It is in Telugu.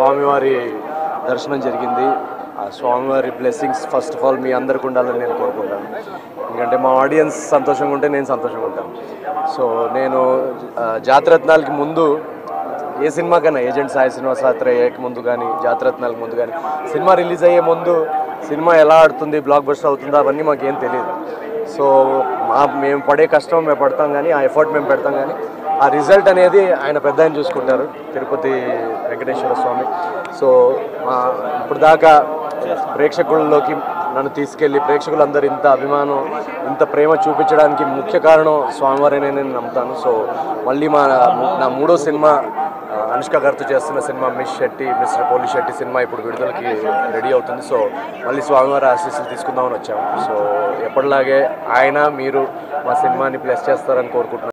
స్వామివారి దర్శనం జరిగింది ఆ స్వామివారి బ్లెస్సింగ్స్ ఫస్ట్ ఆఫ్ ఆల్ మీ అందరికి ఉండాలని నేను కోరుకుంటాను ఎందుకంటే మా ఆడియన్స్ సంతోషంగా ఉంటే నేను సంతోషంగా ఉంటాను సో నేను ఆ, జాతరత్నాలకి ముందు ఏ సినిమా కన్నా ఏజెంట్ సాయి శ్రీనివాసాత్రేయకి ముందు కానీ జాతరత్నాలకు ముందు కానీ సినిమా రిలీజ్ అయ్యే ముందు సినిమా ఎలా ఆడుతుంది బ్లాక్ బస్టర్ అవుతుందో అవన్నీ మాకేం తెలియదు సో మా మేము పడే కష్టం మేము పడతాం కానీ ఆ ఎఫర్ట్ మేము పెడతాం కానీ ఆ రిజల్ట్ అనేది ఆయన పెద్ద ఆయన చూసుకుంటారు తిరుపతి వెంకటేశ్వర స్వామి సో మా ఇప్పుడు దాకా ప్రేక్షకుల్లోకి నన్ను తీసుకెళ్ళి ప్రేక్షకులందరూ ఇంత అభిమానం ఇంత ప్రేమ చూపించడానికి ముఖ్య కారణం స్వామివారినే నేను నమ్ముతాను సో మళ్ళీ మా నా మూడో సినిమా ఆ, అనుష్క గారితో చేస్తున్న సినిమా మిస్ శెట్టి మిస్టర్ పోలీ శెట్టి సినిమా ఇప్పుడు విడుదలకి రెడీ అవుతుంది సో మళ్ళీ స్వామివారి ఆశీస్సులు తీసుకుందామని వచ్చాము సో ఎప్పటిలాగే ఆయన మీరు మా సినిమాని ప్లస్ చేస్తారని కోరుకుంటున్నాను